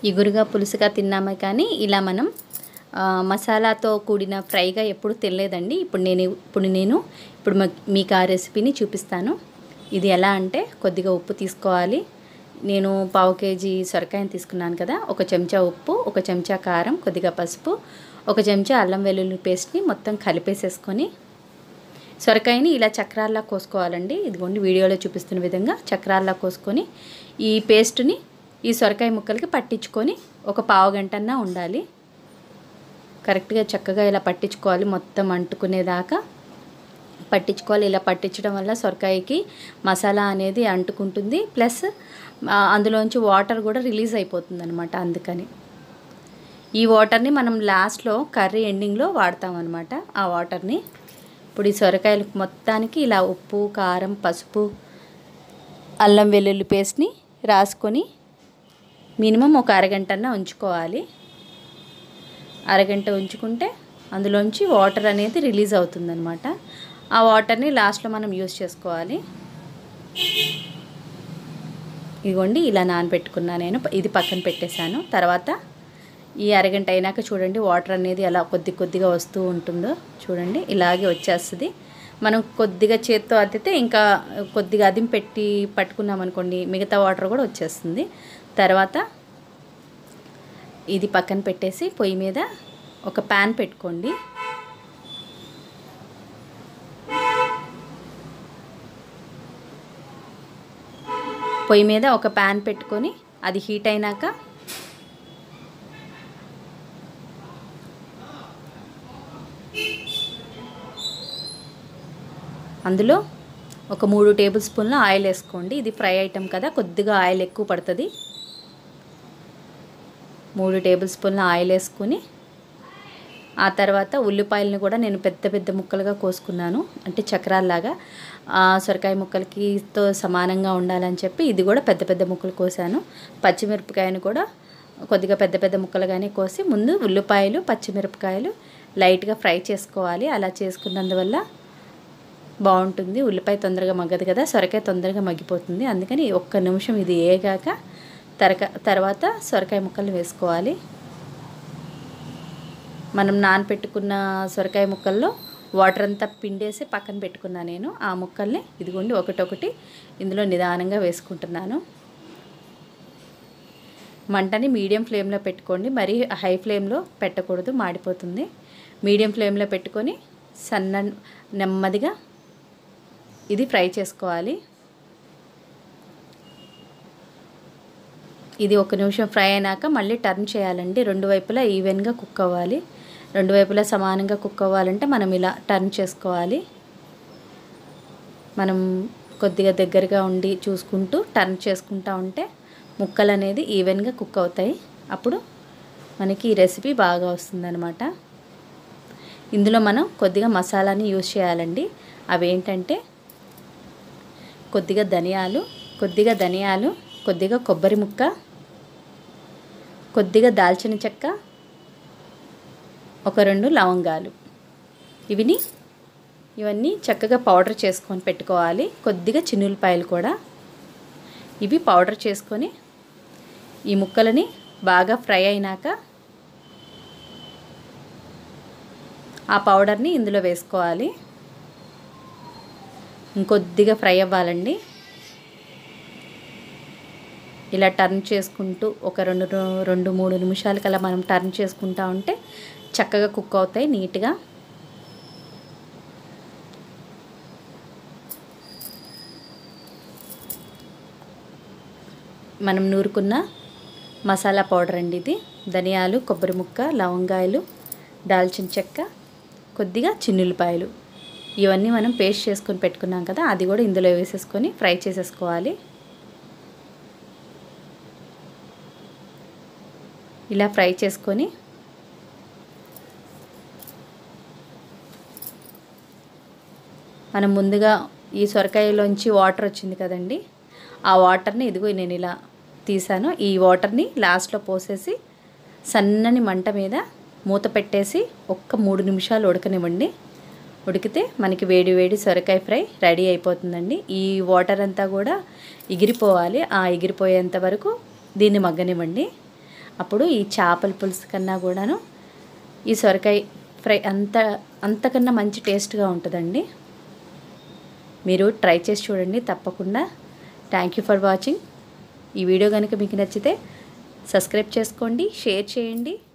ఇగురుగా పులుసుగా తిన్నామే కానీ ఇలా మనం ఆ, మసాలాతో కూడిన ఫ్రైగా ఎప్పుడు తినలేదండి ఇప్పుడు నేను ఇప్పుడు నేను ఇప్పుడు మ- మీకు ఆ రెసిపీని చూపిస్తాను ఇది ఎలా అంటే కొద్దిగా ఉప్పు తీసుకోవాలి నేను పావు కేజీ సొరకాయని తీసుకున్నాను కదా ఒక చెంచా ఉప్పు ఒక చెంచా కారం కొద్దిగా పసుపు ఒక చెంచా అల్లం వెల్లుల్లి పేస్ట్ని మొత్తం కలిపేసేసుకొని సొరకాయని ఇలా చక్రాల్లా కోసుకోవాలండి ఇదిగోండి వీడియోలో చూపిస్తున్న విధంగా చక్రాల్లా కోసుకొని ఈ పేస్ట్ని ఈ సొరకాయ ముక్కలకి పట్టించుకొని ఒక పావు గంటన్నా ఉండాలి కరెక్ట్గా చక్కగా ఇలా పట్టించుకోవాలి మొత్తం అంటుకునేదాకా పట్టించుకోవాలి ఇలా పట్టించడం వల్ల సొరకాయకి మసాలా అనేది అంటుకుంటుంది ప్లస్ ఆ, అందులోంచి వాటర్ కూడా రిలీజ్ అయిపోతుంది అనమాట అందుకని ఈ వాటర్ని మనం లాస్ట్లో కర్రీ ఎండింగ్లో వాడతాం అనమాట ఆ వాటర్ని ఇప్పుడు ఈ సొరకాయలు మొత్తానికి ఇలా ఉప్పు కారం పసుపు అల్లం వెల్లుల్లి పేస్ట్ని రాసుకొని మినిమం ఒక అరగంటన్నా ఉంచుకోవాలి అరగంట ఉంచుకుంటే అందులోంచి వాటర్ అనేది రిలీజ్ అవుతుందన్నమాట ఆ వాటర్ని లాస్ట్లో మనం యూస్ చేసుకోవాలి ఇదిగోండి ఇలా నానబెట్టుకున్నా నేను ఇది పక్కన పెట్టేశాను తర్వాత ఈ అరగంట అయినాక చూడండి వాటర్ అనేది ఎలా కొద్ది కొద్దిగా వస్తూ ఉంటుందో చూడండి ఇలాగే వచ్చేస్తుంది మనం కొద్దిగా చేత్తో అద్దితే ఇంకా కొద్దిగా అదిం పెట్టి పట్టుకున్నాం అనుకోండి మిగతా వాటర్ కూడా వచ్చేస్తుంది తర్వాత ఇది పక్కన పెట్టేసి పొయ్యి మీద ఒక ప్యాన్ పెట్టుకోండి పొయ్యి మీద ఒక ప్యాన్ పెట్టుకొని అది హీట్ అయినాక అందులో ఒక మూడు టేబుల్ స్పూన్ల ఆయిల్ వేసుకోండి ఇది ఫ్రై ఐటెం కదా కొద్దిగా ఆయిల్ ఎక్కువ పడుతుంది మూడు టేబుల్ స్పూన్ల ఆయిల్ వేసుకుని ఆ తర్వాత ఉల్లిపాయలను కూడా నేను పెద్ద పెద్ద ముక్కలుగా కోసుకున్నాను అంటే చక్రాల్లాగా ఆ సొరకాయ ముక్కలకి తో సమానంగా ఉండాలని చెప్పి ఇది కూడా పెద్ద పెద్ద ముక్కలు కోసాను పచ్చిమిరపకాయను కూడా కొద్దిగా పెద్ద పెద్ద ముక్కలుగానే కోసి ముందు ఉల్లిపాయలు పచ్చిమిరపకాయలు లైట్గా ఫ్రై చేసుకోవాలి అలా చేసుకున్నందువల్ల బాగుంటుంది ఉల్లిపాయ తొందరగా మగ్గదు కదా సొరకాయ తొందరగా మగ్గిపోతుంది అందుకని ఒక్క నిమిషం ఇది వేగాక తరక తర్వాత సొరకాయ ముక్కలు వేసుకోవాలి మనం నానపెట్టుకున్న సొరకాయ ముక్కల్లో వాటర్ అంతా పిండేసి పక్కన పెట్టుకున్నా నేను ఆ ముక్కల్ని ఇదిగోండి ఒకటొకటి ఇందులో నిదానంగా వేసుకుంటున్నాను మంటని మీడియం ఫ్లేమ్లో పెట్టుకోండి మరీ హై ఫ్లేమ్లో పెట్టకూడదు మాడిపోతుంది మీడియం ఫ్లేమ్లో పెట్టుకొని సన్న నెమ్మదిగా ఇది ఫ్రై చేసుకోవాలి ఇది ఒక నిమిషం ఫ్రై అయినాక మళ్ళీ టర్న్ చేయాలండి రెండు వైపులా ఈవెన్గా కుక్ అవ్వాలి రెండు వైపులా సమానంగా కుక్ అవ్వాలంటే మనం ఇలా టర్న్ చేసుకోవాలి మనం కొద్దిగా దగ్గరగా ఉండి చూసుకుంటూ టర్న్ చేసుకుంటూ ఉంటే ముక్కలు అనేది ఈవెన్గా కుక్ అవుతాయి అప్పుడు మనకి ఈ రెసిపీ బాగా వస్తుందన్నమాట ఇందులో మనం కొద్దిగా మసాలాని యూజ్ చేయాలండి అవి ఏంటంటే కొద్దిగా ధనియాలు కొద్దిగా ధనియాలు కొద్దిగా కొబ్బరి ముక్క కొద్దిగా దాల్చిన చెక్క ఒక రెండు లవంగాలు ఇవిని ఇవన్నీ చక్కగా పౌడర్ చేసుకొని పెట్టుకోవాలి కొద్దిగా చిన్నులపాయలు కూడా ఇవి పౌడర్ చేసుకొని ఈ ముక్కలని బాగా ఫ్రై అయినాక ఆ పౌడర్ని ఇందులో వేసుకోవాలి ఇంకొద్దిగా ఫ్రై అవ్వాలండి ఇలా టర్న్ చేసుకుంటూ ఒక రెండు రెండు మూడు నిమిషాలకల్లా మనం టర్న్ చేసుకుంటా ఉంటే చక్కగా కుక్ అవుతాయి నీట్గా మనం నూరుకున్న మసాలా పౌడర్ అండి ఇది ధనియాలు కొబ్బరి ముక్క లవంగాయలు దాల్చిన చెక్క కొద్దిగా చిన్నులపాయలు ఇవన్నీ మనం పేస్ట్ చేసుకొని పెట్టుకున్నాం కదా అది కూడా ఇందులో వేసేసుకొని ఫ్రై చేసేసుకోవాలి ఇలా ఫ్రై చేసుకొని మనం ముందుగా ఈ సొరకాయలోంచి వాటర్ వచ్చింది కదండి ఆ వాటర్ని ఇదిగో నేను ఇలా తీసాను ఈ వాటర్ని లాస్ట్లో పోసేసి సన్నని మంట మీద మూత పెట్టేసి ఒక్క మూడు నిమిషాలు ఉడకనివ్వండి ఉడికితే మనకి వేడి వేడి సొరకాయ ఫ్రై రెడీ అయిపోతుందండి ఈ వాటర్ అంతా కూడా ఎగిరిపోవాలి ఆ ఎగిరిపోయేంత వరకు దీన్ని మగ్గనివ్వండి అప్పుడు ఈ చేపల పులుసు కన్నా కూడాను ఈ సొరకాయ ఫ్రై అంత అంతకన్నా మంచి టేస్ట్గా ఉంటుందండి మీరు ట్రై చేసి చూడండి తప్పకుండా థ్యాంక్ యూ ఫర్ వాచింగ్ ఈ వీడియో కనుక మీకు నచ్చితే సబ్స్క్రైబ్ చేసుకోండి షేర్ చేయండి